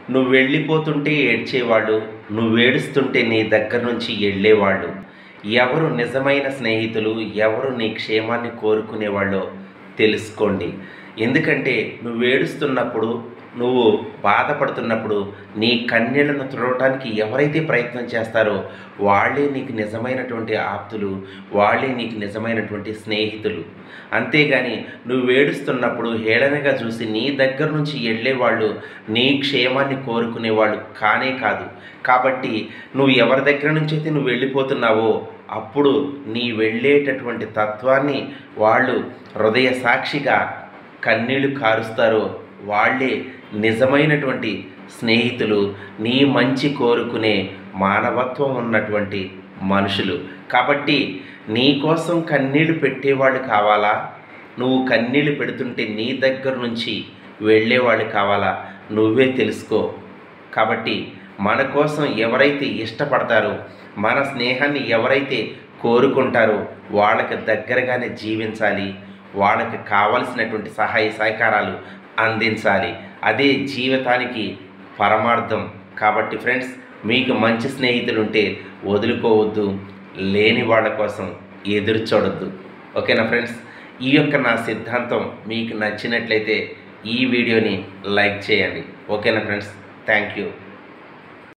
నువ్వు వెళ్ళిపోతుంటే ఏడ్చేవాళ్ళు నువ్వు ఏడుస్తుంటే నీ దగ్గర నుంచి వెళ్ళేవాళ్ళు ఎవరు నిజమైన స్నేహితులు ఎవరు నీ క్షేమాన్ని కోరుకునేవాళ్ళో తెలుసుకోండి ఎందుకంటే నువ్వు ఏడుస్తున్నప్పుడు నువ్వు బాధపడుతున్నప్పుడు నీ కన్నీళ్లను తుడవటానికి ఎవరైతే ప్రయత్నం చేస్తారో వాళ్ళే నీకు నిజమైనటువంటి ఆప్తులు వాళ్ళే నీకు నిజమైనటువంటి స్నేహితులు అంతేగాని నువ్వు ఏడుస్తున్నప్పుడు హేళనగా చూసి నీ దగ్గర నుంచి వెళ్ళేవాళ్ళు నీ క్షేమాన్ని కోరుకునేవాళ్ళు కానే కాదు కాబట్టి నువ్వు ఎవరి దగ్గర నుంచి అయితే నువ్వు వెళ్ళిపోతున్నావో అప్పుడు నీ వెళ్ళేటటువంటి తత్వాన్ని వాళ్ళు హృదయ సాక్షిగా కన్నీళ్లు కారుస్తారో వాళ్ళే నిజమైనటువంటి స్నేహితులు నీ మంచి కోరుకునే మానవత్వం ఉన్నటువంటి మనుషులు కాబట్టి నీ కోసం కన్నీళ్లు పెట్టేవాళ్ళు కావాలా నువ్వు కన్నీళ్లు పెడుతుంటే నీ దగ్గర నుంచి వెళ్ళేవాళ్ళు కావాలా నువ్వే తెలుసుకో కాబట్టి మన కోసం ఎవరైతే ఇష్టపడతారో మన స్నేహాన్ని ఎవరైతే కోరుకుంటారో వాళ్ళకి దగ్గరగానే జీవించాలి వాళ్ళకి కావలసినటువంటి సహాయ సహకారాలు అందించాలి అదే జీవితానికి పరమార్థం కాబట్టి ఫ్రెండ్స్ మీకు మంచి స్నేహితులు ఉంటే వదులుకోవద్దు లేని వాళ్ళ కోసం ఎదురు చూడొద్దు ఓకేనా ఫ్రెండ్స్ ఈ యొక్క నా సిద్ధాంతం మీకు నచ్చినట్లయితే ఈ వీడియోని లైక్ చేయండి ఓకేనా ఫ్రెండ్స్ థ్యాంక్ యూ